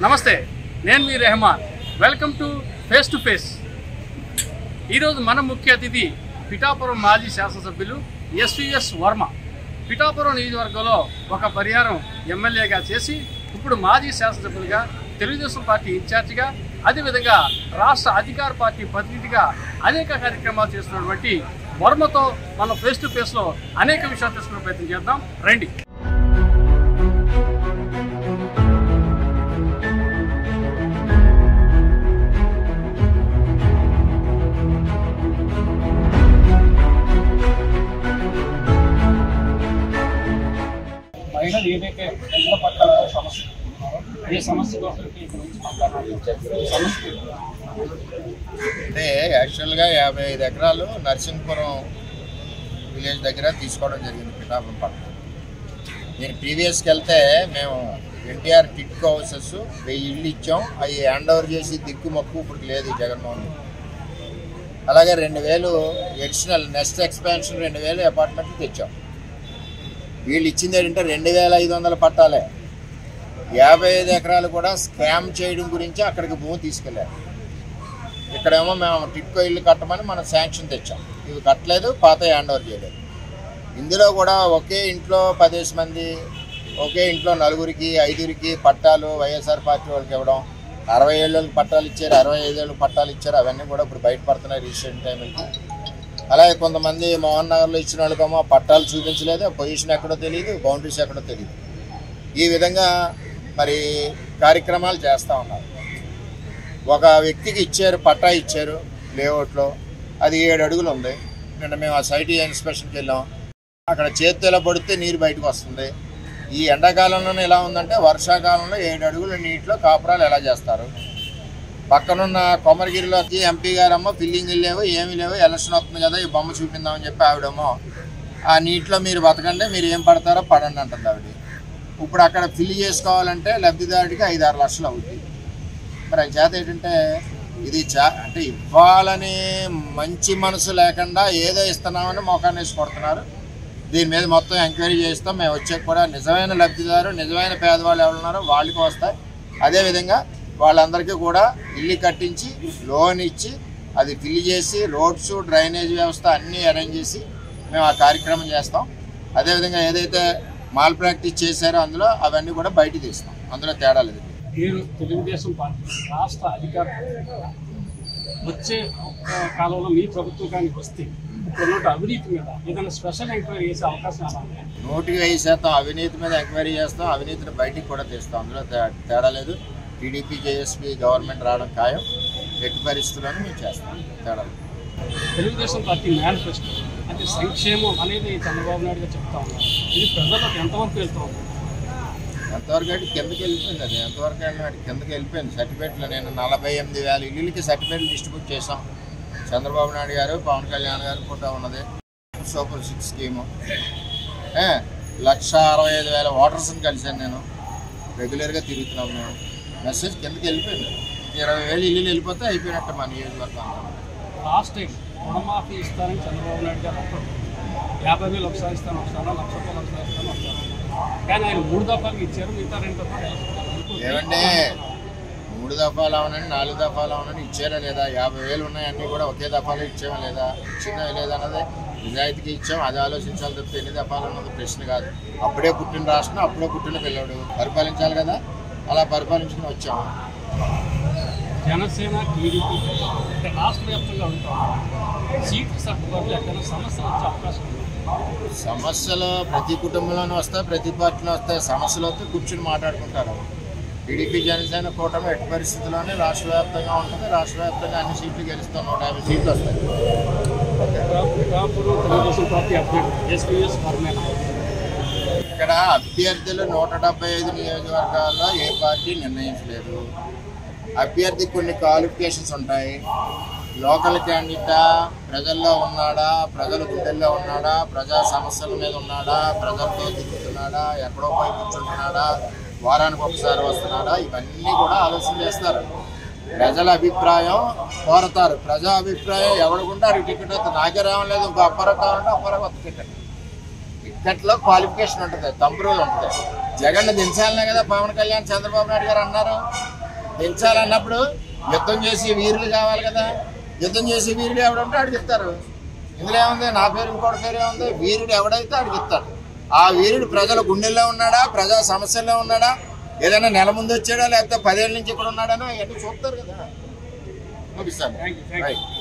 నమస్తే నేను మీ Rehman welcome to face to face ఈరోజు మన ముఖ్య అతిథి పిఠాపురం మాజీ శాసనసభ్యులు ఎస్విఎస్ వర్మ పిఠాపురం నియోజకవర్గంలో ఒక పరిహారం ఎమ్మెల్యేగా చేసి ఇప్పుడు మాజీ శాసనసభ్యులుగా తెలుగుదేశం పార్టీ ఇన్ఛార్జిగా అదేవిధంగా రాష్ట్ర అధికార పార్టీ ప్రతినిధిగా అనేక కార్యక్రమాలు చేస్తున్నటువంటి వర్మతో మనం ఫేస్ టు ఫేస్లో అనేక విషయాలు తెలుసుకునే ప్రయత్నం చేద్దాం రండి మహిళలు ఏదైతే ఇళ్ల పట్టాలతో సమస్య ఉన్నారో ఏ సమస్య కోసం ఇక్కడ నుంచి మాట్లాడాలి ఈ సమస్య అంటే యాక్చువల్గా యాభై ఐదు ఎకరాలు నరసింహపురం విలేజ్ దగ్గర తీసుకోవడం జరిగింది పిఠాపురం పట్టణం నేను ప్రీవియస్కి వెళ్తే మేము ఎన్టీఆర్ టిట్కో హౌసెస్ వెయ్యి ఇళ్ళు ఇచ్చాం అవి హ్యాండ్ ఓవర్ చేసి దిక్కు మొక్కు ఇప్పుడు లేదు జగన్మోహన్ రెడ్డి. అలాగే రెండు వేలు ఎడిషనల్ నెక్స్ట్ ఎక్స్పాన్షన్ రెండు వేలు అపార్ట్మెంట్లు తెచ్చాం వీళ్ళు ఇచ్చింది ఏంటంటే రెండు వేల ఐదు వందల పట్టాలే యాభై ఐదు ఎకరాలు కూడా స్కామ్ చేయడం గురించి అక్కడికి భూమి తీసుకెళ్ళారు ఇక్కడేమో మేము టిట్కో ఇల్లు కట్టమని మనం శాంక్షన్ తెచ్చాం ఇవి కట్టలేదు పాత హ్యాండ్ ఓవర్ చేయలేదు ఇందులో కూడా ఒకే ఇంట్లో పదేసి మంది ఒకే ఇంట్లో నలుగురికి ఐదుగురికి పట్టాలు వైఎస్ఆర్ పార్టీ వాళ్ళకి ఇవ్వడం అరవై ఏళ్ళకి పట్టాలు ఇచ్చారు అరవై ఐదేళ్ళకి పట్టాలు ఇచ్చారు అవన్నీ కూడా ఇప్పుడు బయటపడుతున్నాయి రీసెంట్ టైంకి అలాగే కొంతమంది మోహన్ నగర్లో ఇచ్చిన వాళ్ళకేమో పట్టాలు చూపించలేదు పొజిషన్ ఎక్కడో తెలియదు బౌండరీస్ ఎక్కడో తెలియదు ఈ విధంగా మరి కార్యక్రమాలు చేస్తూ ఉన్నారు ఒక వ్యక్తికి ఇచ్చారు పట్టా ఇచ్చారు లేఅవుట్లో అది ఏడు అడుగులు ఉంది నిన్న మేము ఆ సైట్ ఇన్స్పెక్షన్కి వెళ్ళాం అక్కడ చేతితో ఇలా పడితే నీరు బయటకు వస్తుంది ఈ ఎండాకాలంలోనే ఎలా ఉందంటే వర్షాకాలంలో ఏడు అడుగుల నీటిలో కాపురాలు ఎలా చేస్తారు పక్కనున్న కొమరగిరిలోకి ఎంపీ గారమ్మ ఫిల్లింగ్ లేవు ఏమీ లేవు ఎలక్షన్ వస్తుంది కదా ఈ బొమ్మ చూపిందామని చెప్పి ఆవిడేమో ఆ నీటిలో మీరు బతకండి మీరు ఏం పడతారో పడండి అంటుంది ఆవిడ ఇప్పుడు అక్కడ ఫిల్ చేసుకోవాలంటే లబ్ధిదారుడికి ఐదు ఆరు లక్షలు అవుతుంది మరి అది చేత ఏంటంటే ఇది చా అంటే ఇవ్వాలని మంచి మనసు లేకుండా ఏదో ఇస్తున్నామని మోకాన్ని వేసి కొడుతున్నారు దీని మీద మొత్తం ఎంక్వైరీ చేస్తాం మేము వచ్చాక కూడా నిజమైన లబ్ధిదారు నిజమైన పేదవాళ్ళు ఎవరున్నారో వాళ్ళకి వస్తాయి అదేవిధంగా వాళ్ళందరికీ కూడా ఇల్లు కట్టించి లోన్ ఇచ్చి అది ఫిల్ చేసి రోడ్స్ డ్రైనేజ్ వ్యవస్థ అన్నీ అరేంజ్ చేసి మేము ఆ కార్యక్రమం చేస్తాం అదేవిధంగా ఏదైతే మాల్ ప్రాక్టీస్ చేశారో అందులో అవన్నీ కూడా బయట తీస్తాం అందులో తేడా లేదు మీరు తెలుగుదేశం పార్టీ రాష్ట్ర అధికార వచ్చే ఆ, కాలంలో మీ ప్రభుత్వం కానీ వస్తే ఇప్పుడున్నట్టు అవినీతి మీద ఏదైనా స్పెషల్ ఎంక్వైరీ చేసే అవకాశం ఎలా ఉంది నూటికి వెయ్యి శాతం అవినీతి మీద ఎంక్వైరీ చేస్తాం అవినీతిని బయటికి కూడా తీస్తాం అందులో తే- తేడా లేదు టీడీపీ జేఎస్పీ గవర్నమెంట్ రావడం ఖాయం ఎట్టి పరిస్థితుల్లోనూ మేము చేస్తాం తేడా లేదు తెలుగుదేశం పార్టీ మేనిఫెస్టో అంటే సంక్షేమం అనేది చంద్రబాబు నాయుడు గారు చెప్తా ఉన్నారు ఇది ప్రజలకు ఎంతవరకు వెళ్తా ఉంది ఎంతవరకు అంటే కిందకి వెళ్ళిపోయింది అది ఎంతవరకు వెళ్ళినా అది కిందకి వెళ్ళిపోయింది సర్టిఫికేట్లు నేను నలభై ఎనిమిది వేల ఇల్లులకి సర్టిఫికేట్లు డిస్ట్రిబ్యూట్ చేసాం చంద్రబాబు నాయుడు గారు పవన్ కళ్యాణ్ గారు ఫోటో ఉన్నది సూపర్ సిక్స్ స్కీము ఏ, లక్ష అరవై ఐదు వేల ఓటర్స్ని కలిశాను నేను రెగ్యులర్గా తిరుగుతున్నాం మేము మెసేజ్ కిందకి వెళ్ళిపోయింది ఇరవై వేలు ఇల్లు వెళ్ళిపోతే అయిపోయినట్టు మా నియోజకవర్గం అంతా. లాస్ట్ టైం రుణమాఫీ ఇస్తారని చంద్రబాబు నాయుడు గారు అప్పుడు యాభై వేలు ఒకసారి ఇస్తాను ఒకసారి లక్ష రూపాయలు ఒకసారి ఇస్తాను ఒకసారి కానీ ఆయన మూడు దఫాలకు ఇచ్చారు మిగతా రెండు దఫాలు ఏమండి మూడు దఫాలు అవనండి నాలుగు దఫాలు అవనండి ఇచ్చారా లేదా యాభై వేలు ఉన్నాయన్నీ కూడా ఒకే దఫాలో ఇచ్చామా లేదా ఇచ్చిందా లేదా అన్నది నిజాయితీకి ఇచ్చాం అది ఆలోచించాలి తప్పితే ఎన్ని దఫాలు అన్నది ప్రశ్న కాదు అప్పుడే పుట్టిన రాష్ట్రం అప్పుడే పుట్టిన పిల్లడు పరిపాలించాలి కదా అలా పరిపాలించుకుని వచ్చాము జనసేన టీడీపీ అంటే రాష్ట్ర వ్యాప్తంగా ఉంటాం సీట్లు సర్దుబాట్లు ఎక్కడ సమస్య వచ్చే అవకాశం ఉంది సమస్యలు ప్రతి కుటుంబంలోనూ వస్తాయి ప్రతి పార్టీలో వస్తాయి సమస్యలు వస్తే కూర్చుని మాట్లాడుకుంటారు టీడీపీ జనసేన కూటమి ఎట్టి పరిస్థితుల్లోనే రాష్ట్ర వ్యాప్తంగా ఉంటుంది రాష్ట్ర వ్యాప్తంగా అన్ని సీట్లు గెలుస్తాం నూట యాభై సీట్లు వస్తాయి పిఠాపురం తెలుగుదేశం పార్టీ అభ్యర్థి ఎస్పీఎస్ వర్మే ఇక్కడ అభ్యర్థులు నూట డెబ్బై ఐదు నియోజకవర్గాల్లో ఏ పార్టీ నిర్ణయించలేదు అభ్యర్థికి కొన్ని క్వాలిఫికేషన్స్ ఉంటాయి లోకల్ క్యాండిడేటా ప్రజల్లో ఉన్నాడా ప్రజల గుండెల్లో ఉన్నాడా ప్రజా సమస్యల మీద ఉన్నాడా ప్రజలతో తిరుగుతున్నాడా ఎక్కడో పోయి కూర్చుంటున్నాడా వారానికి ఒకసారి వస్తున్నాడా ఇవన్నీ కూడా ఆలోచన చేస్తారు ప్రజల అభిప్రాయం కోరతారు ప్రజా అభిప్రాయం ఎవడుకుంటారు టికెట్ వస్తుంది నాకే రావలేదు ఇంకో అప్పరకు కావాలంటే అప్పరకు వస్తుంది టికెట్ టికెట్లో క్వాలిఫికేషన్ ఉంటుంది తంపురులు ఉంటుంది జగన్ దించాలనే కదా పవన్ కళ్యాణ్ చంద్రబాబు నాయుడు గారు అన్నారు దించాలన్నప్పుడు యుద్ధం చేసి వీరులు కావాలి కదా యుద్ధం చేసి వీరుడు ఎవడుంటే ఆడికి ఇస్తారు ఇందులో ఏముంది నా పేరు ఇంకోటి పేరు ఏముంది వీరుడు ఎవడైతే ఆడికి ఇస్తాడు ఆ వీరుడు ప్రజల గుండెల్లో ఉన్నాడా ప్రజా సమస్యల్లో ఉన్నాడా ఏదైనా నెల ముందు వచ్చాడా లేకపోతే పదేళ్ళ నుంచి ఇక్కడ ఉన్నాడనో అవన్నీ చూస్తారు కదా పంపిస్తాను thank you thank you right